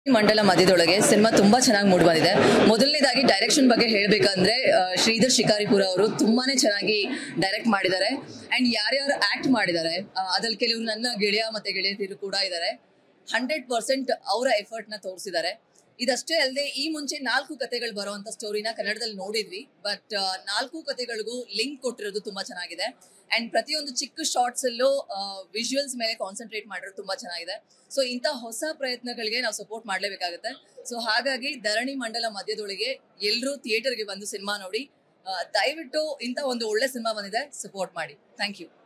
ಮಂಡಲ ಮಧ್ಯದೊಳಗೆ ಸಿನಿಮಾ ತುಂಬಾ ಚೆನ್ನಾಗಿ ಮೂಡ್ ಬಂದಿದೆ ಮೊದಲನೇದಾಗಿ ಡೈರೆಕ್ಷನ್ ಬಗ್ಗೆ ಹೇಳ್ಬೇಕಂದ್ರೆ ಆ, ಶ್ರೀಧರ್ ಶಿಕಾರಿಪುರ ಅವರು ತುಂಬಾನೇ ಚೆನ್ನಾಗಿ ಡೈರೆಕ್ಟ್ ಮಾಡಿದ್ದಾರೆ ಅಂಡ್ ಯಾರ್ಯಾರು ಆಕ್ಟ್ ಮಾಡಿದ್ದಾರೆ ಆ, ಅದ್ರಲ್ಲಿ ಕೆಲವರು ನನ್ನ ಗೆಳೆಯ ಮತ್ತೆ ಗೆಳೆಯತಿರು ಕೂಡ ಇದ್ದಾರೆ ಹಂಡ್ರೆಡ್ ಪರ್ಸೆಂಟ್ ಅವರ ಎಫರ್ಟ್ ನ ತೋರಿಸಿದ್ದಾರೆ ಇದಷ್ಟೇ ಅಲ್ಲದೆ ಈ ಮುಂಚೆ ನಾಲ್ಕು ಕತೆಗಳು ಬರುವಂತ ಸ್ಟೋರಿನ ಕನ್ನಡದಲ್ಲಿ ನೋಡಿದ್ವಿ ಬಟ್ ನಾಲ್ಕು ಕತೆಗಳಿಗೂ ಲಿಂಕ್ ಕೊಟ್ಟಿರೋದು ತುಂಬಾ ಚೆನ್ನಾಗಿದೆ ಅಂಡ್ ಪ್ರತಿಯೊಂದು ಚಿಕ್ಕ ಶಾರ್ಟ್ಸ್ ಅಲ್ಲೂ ವಿಜುವಲ್ಸ್ ಮೇಲೆ ಕಾನ್ಸಂಟ್ರೇಟ್ ಮಾಡಿರೋದು ತುಂಬಾ ಚೆನ್ನಾಗಿದೆ ಸೊ ಇಂಥ ಹೊಸ ಪ್ರಯತ್ನಗಳಿಗೆ ನಾವು ಸಪೋರ್ಟ್ ಮಾಡಲೇಬೇಕಾಗುತ್ತೆ ಸೊ ಹಾಗಾಗಿ ಧರಣಿ ಮಂಡಲ ಮಧ್ಯದೊಳಗೆ ಎಲ್ಲರೂ ಥಿಯೇಟರ್ಗೆ ಬಂದು ಸಿನಿಮಾ ನೋಡಿ ಆ, ದಯವಿಟ್ಟು ಇಂಥ ಒಂದು ಒಳ್ಳೆ ಸಿನಿಮಾ ಬಂದಿದೆ ಸಪೋರ್ಟ್ ಮಾಡಿ ಥ್ಯಾಂಕ್ ಯು